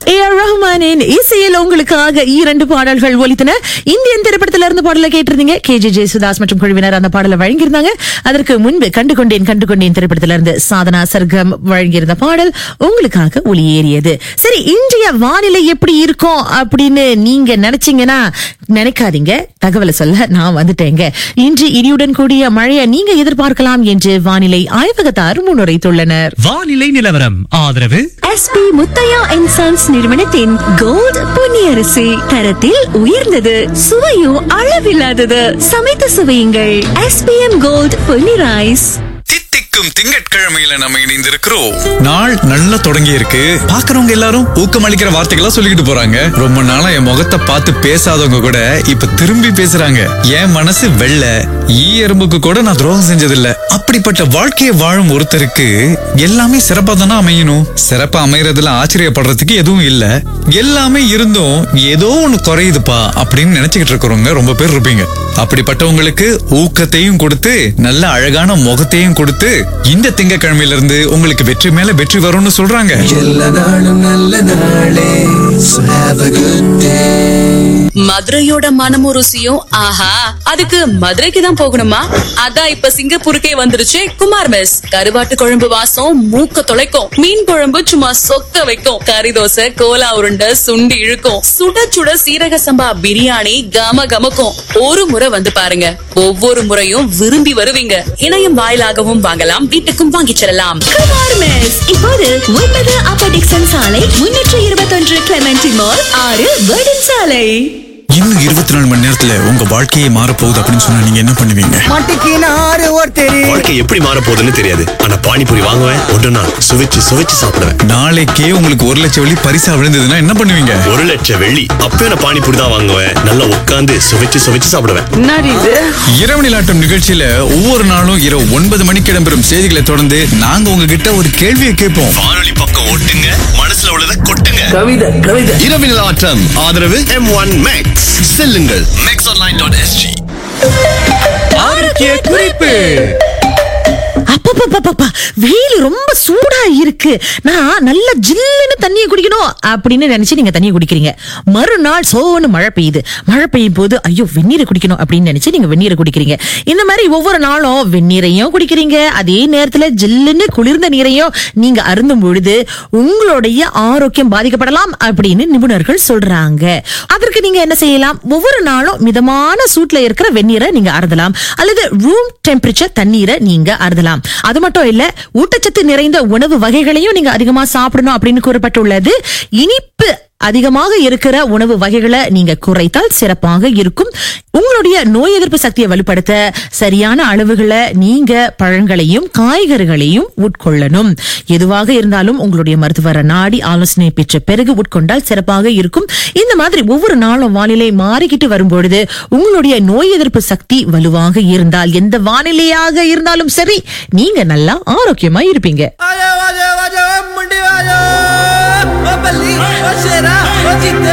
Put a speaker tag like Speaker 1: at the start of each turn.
Speaker 1: A R ரஹ்மானின் இசையில் உங்களுக்காக இரண்டு பாடல்கள் ஒலித்தன இந்தியன் திரைப்படத்துல இருந்து பாடலை கேட்டிருந்தீங்க கே ஜே ஜெயசுதாஸ் மற்றும் குழுவினர் அந்த பாடலை வழங்கியிருந்தாங்க அதற்கு முன்பு கண்டு கொண்டேன் கண்டு கொண்டேன் திரைப்படத்துல இருந்து சாதனா சர்க்கம் வழங்கியிருந்த பாடல் உங்களுக்காக ஒளியேறியது சரி இன்றைய வானிலை எப்படி இருக்கும் அப்படின்னு நீங்க நினைச்சீங்கன்னா நினைக்காதீங்க தகவலை சொல்ல நான் வந்துட்டேங்க இன்று இடியுடன் கூடிய மழையை நீங்க எதிர்பார்க்கலாம் என்று வானிலை ஆய்வகத்தார் முன்னுரைத்துள்ளனர்
Speaker 2: வானிலை நிலவரம் ஆதரவு
Speaker 3: எஸ்பி முத்தையா அண்ட் சன்ஸ் நிறுவனத்தின் கோல்ட் பொன்னியரிசி தரத்தில் உயர்ந்தது சுவையும் அளவில்லாதது சமைத்து சுவையுங்கள் எஸ்பிஎம் கோல்ட் பொன்னி ரைஸ்
Speaker 4: தித்திக்கும் திங்கட்கிழமையில நம்ம இணைந்திருக்கிறோம் நாள் நல்லா தொடங்கி இருக்கு பாக்குறவங்க எல்லாரும் ஊக்கமளிக்கிற வார்த்தைகளா சொல்லிக்கிட்டு போறாங்க ரொம்ப நாளா என் முகத்தை பார்த்து பேசாதவங்க கூட இப்ப திரும்பி பேசுறாங்க என் மனசு வெள்ள ஈ எறும்புக்கு கூட நான் துரோகம் செஞ்சதில்ல அப்படிப்பட்ட வாழ்க்கையை வாழும் ஒருத்தருக்கு எல்லாமே சிறப்பா தானே அமையணும் சிறப்பா அமையறதுல ஆச்சரியப்படுறதுக்கு எதுவும் இல்ல எல்லாமே இருந்தும் ஏதோ ஒண்ணு குறையுதுப்பா அப்படின்னு நினைச்சுக்கிட்டு இருக்கிறவங்க ரொம்ப பேர் இருப்பீங்க அப்படிப்பட்டவங்களுக்கு ஊக்கத்தையும் கொடுத்து நல்ல அழகான முகத்தையும் கொடுத்து இந்த திங்கக்கிழமையில இருந்து உங்களுக்கு வெற்றி மேல வெற்றி வரும்னு சொல்றாங்க
Speaker 5: எல்லா நாளும் நல்ல நாளே So have a good day
Speaker 6: மதுரையோட மனமும் ருசியும் ஆஹா அதுக்கு மதுரைக்கு தான் போகணுமா அதான் இப்ப சிங்கப்பூருக்கே வந்துருச்சு குமார் மெஸ் கருவாட்டு குழம்பு வாசம் மூக்க தொலைக்கும் மீன் குழம்பு சும்மா சொக்க வைக்கும் கறி தோசை கோலா உருண்டை சுண்டி இழுக்கும் சுட சுட சீரக சம்பா பிரியாணி கம கமக்கும் ஒரு முறை வந்து பாருங்க ஒவ்வொரு முறையும் விரும்பி வருவீங்க இணையம் வாயிலாகவும் வாங்கலாம் வீட்டுக்கும் வாங்கிச் செல்லலாம்
Speaker 3: குமார் மெஸ் இப்போது ஒன்பது அப்ப டிக்சன் சாலை முன்னூற்று இருபத்தொன்று கிளமெண்டி மால் ஆறு வேர்டன் சாலை
Speaker 4: இன்னும் இருபத்தி நாலு மணி நேரத்துல உங்க வாழ்க்கையே மாற போகுது அப்படின்னு சொன்னா நீங்க என்ன பண்ணுவீங்க
Speaker 5: மாட்டிக்கினாரு ஒருத்தர்
Speaker 7: வாழ்க்கை எப்படி மாற போகுதுன்னு தெரியாது ஆனா பானிபூரி வாங்குவேன் ஒன்று நான் சுவைச்சு சுவைச்சு சாப்பிடுவேன்
Speaker 4: நாளைக்கே உங்களுக்கு ஒரு லட்சம் வெள்ளி பரிசா விழுந்ததுன்னா என்ன பண்ணுவீங்க
Speaker 7: ஒரு லட்சம் வெள்ளி அப்பயும் நான் பானிபூரி தான் வாங்குவேன் நல்லா உட்காந்து சுவைச்சு சுவைச்சு சாப்பிடுவேன்
Speaker 4: இரவு நிலாட்டம் நிகழ்ச்சியில ஒவ்வொரு நாளும் இரவு ஒன்பது மணிக்கு இடம்பெறும் செய்திகளை தொடர்ந்து நாங்க உங்ககிட்ட ஒரு கேள்வியை கேட்போம்
Speaker 7: வானொலி பக்கம் ஓட்டுங்க மனசுல உள்ளதை கொட்டுங்க
Speaker 5: கவிதை கவிதை
Speaker 7: இரவு ஆட்டம் ஆதரவு எம் ஒன் மேக்ஸ் செல்லுங்கள் மேக்ஸ் ஆன்லைன் டாட் எஸ்ஜி
Speaker 2: ஆரோக்கிய குறிப்பு
Speaker 1: அப்பப்பப்பப்பா வெயில் ரொம்ப சூடா இருக்கு நான் நல்ல ஜில்லுன்னு தண்ணியை குடிக்கணும் அப்படின்னு நினைச்சு நீங்க தண்ணியை குடிக்கிறீங்க மறுநாள் சோன்னு மழை பெய்யுது மழை பெய்யும் போது ஐயோ வெந்நீரை குடிக்கணும் அப்படின்னு நினைச்சு நீங்க வெந்நீரை குடிக்கிறீங்க இந்த மாதிரி ஒவ்வொரு நாளும் வெந்நீரையும் குடிக்கிறீங்க அதே நேரத்துல ஜில்லுன்னு குளிர்ந்த நீரையும் நீங்க அருந்தும் பொழுது உங்களுடைய ஆரோக்கியம் பாதிக்கப்படலாம் அப்படின்னு நிபுணர்கள் சொல்றாங்க அதற்கு நீங்க என்ன செய்யலாம் ஒவ்வொரு நாளும் மிதமான சூட்ல இருக்கிற வெந்நீரை நீங்க அருந்தலாம் அல்லது ரூம் டெம்பரேச்சர் தண்ணீரை நீங்க அருந்தலாம் அது மட்டும் இல்ல ஊட்டச்சத்து நிறைந்த உணவு வகைகளையும் நீங்க அதிகமா சாப்பிடணும் அப்படின்னு கூறப்பட்டுள்ளது இனிப்பு அதிகமாக இருக்கிற உணவு வகைகளை நீங்க குறைத்தால் சிறப்பாக இருக்கும் உங்களுடைய நோய் எதிர்ப்பு சக்தியை வலுப்படுத்த சரியான அளவுகளை நீங்க பழங்களையும் காய்கறிகளையும் உட்கொள்ளணும் எதுவாக இருந்தாலும் உங்களுடைய மருத்துவரை நாடி ஆலோசனை பெற்ற பிறகு உட்கொண்டால் சிறப்பாக இருக்கும் இந்த மாதிரி ஒவ்வொரு நாளும் வானிலை மாறிக்கிட்டு வரும்பொழுது உங்களுடைய நோய் எதிர்ப்பு சக்தி வலுவாக இருந்தால் எந்த வானிலையாக இருந்தாலும் சரி நீங்க நல்லா ஆரோக்கியமா இருப்பீங்க
Speaker 5: வாஜா வாஜா வாஜா முண்டி வாஜா ஓ பல்லி ஓ ஷேரா ஓ ஜித்து